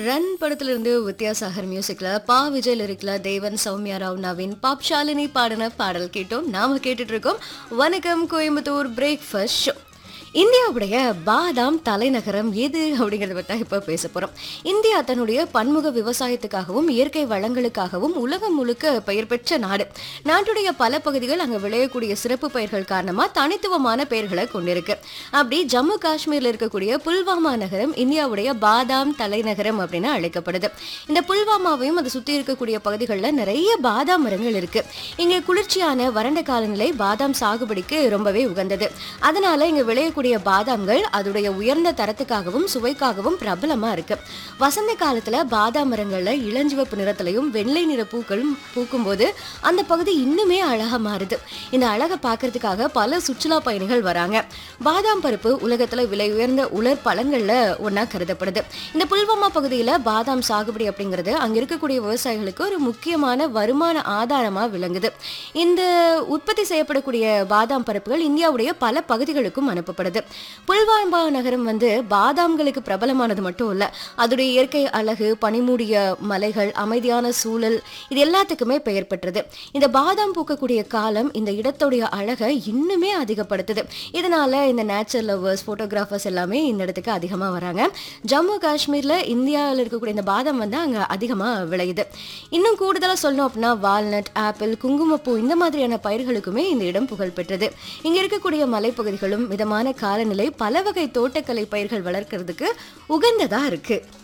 run படத்துல இருந்து வித்யாசாகர் மியூசிக்ல பா விஜய் லிரிக்ல தேவன் சௌமியா ராவ் நவீன் பாப் ஷாலினி பாடின பாடல் கேட்டோம் நாம கேட்டுட்டு இருக்கோம் வணக்கம் கோயம்புத்தூர் பிரேக்ஃபாஸ்ட் ஷோ இந்தியாவுடைய பாதாம் தலைநகரம் எது அப்படிங்கிறத பற்றி இப்போ பேச போகிறோம் இந்தியா தன்னுடைய பன்முக விவசாயத்துக்காகவும் இயற்கை வளங்களுக்காகவும் உலகம் முழுக்க பெயர் பெற்ற நாடு நாட்டுடைய பல பகுதிகள் அங்கே விளையக்கூடிய சிறப்பு பயிர்கள் காரணமாக தனித்துவமான பெயர்களை கொண்டிருக்கு அப்படி ஜம்மு காஷ்மீரில் இருக்கக்கூடிய புல்வாமா நகரம் இந்தியாவுடைய பாதாம் தலைநகரம் அப்படின்னு அழைக்கப்படுது இந்த புல்வாமாவையும் அதை சுற்றி இருக்கக்கூடிய பகுதிகளில் நிறைய பாதாம் மரங்கள் இருக்கு இங்கே குளிர்ச்சியான வறண்ட காலநிலை பாதாம் சாகுபடிக்கு ரொம்பவே உகந்தது அதனால இங்க விளையக்கூடிய பாதாம்கள் அதோடைய உயர்ந்த தரத்துக்காகவும் சுவைக்காகவும் பிரபலமா இருக்கு வசந்த காலத்துல பாதாம் மரங்கள்ல இளஞ்சிவப்பு நிறத்திலையும் வெள்ளை நிற பூக்களும் பூக்கும்போது அந்த பகுதி இன்னுமே அழகா மாறுது இந்த அழகை பார்க்கறதுக்காக பல சுற்றுலா பயணிகள் வராங்க பாதாம் பருப்பு உலகத்துல விலை உயர்ந்த உலர் பழங்கள்ல ஒண்ணா கருதப்படுது இந்த புல்வாமா பகுதியில பாதாம் சாகுபடி அப்படிங்கிறது அங்க இருக்கக்கூடிய விவசாயிகளுக்கு ஒரு முக்கியமான வருமான ஆதாரமா விளங்குது இந்த உற்பத்தி செய்யப்படக்கூடிய பாதாம் பருப்புகள் இந்தியாவுடைய பல பகுதிகளுக்கும் அனுப்பப்படுது புல்வாமா நகரம் வந்து பாதாம்களுக்கு பிரபலமானது மட்டும் இல்ல அதோடைய இயற்கை அழகு பனிமூடிய மலைகள் அமைதியான சூழல் இது எல்லாத்துக்குமே பெயர் பெற்றது இந்த பாதாம் பூக்கக்கூடிய காலம் இந்த இடத்துடைய அழகை இன்னுமே அதிகப்படுத்துது இதனால இந்த நேச்சர் லவ்வர்ஸ் போட்டோகிராஃபர்ஸ் எல்லாமே இந்த இடத்துக்கு அதிகமா வராங்க ஜம்மு காஷ்மீர்ல இந்தியாவில் இருக்கக்கூடிய இந்த பாதாம் வந்து அங்க அதிகமா விளையுது இன்னும் கூடுதலா சொல்லணும் அப்படின்னா வால்நட் ஆப்பிள் குங்குமப்பூ இந்த மாதிரியான பயிர்களுக்குமே இந்த இடம் புகழ் பெற்றது இங்க இருக்கக்கூடிய மலைப்பகுதிகளும் மிதமான காலநிலை பல வகை தோட்டக்கலை பயிர்கள் வளர்க்கறதுக்கு உகந்ததா இருக்கு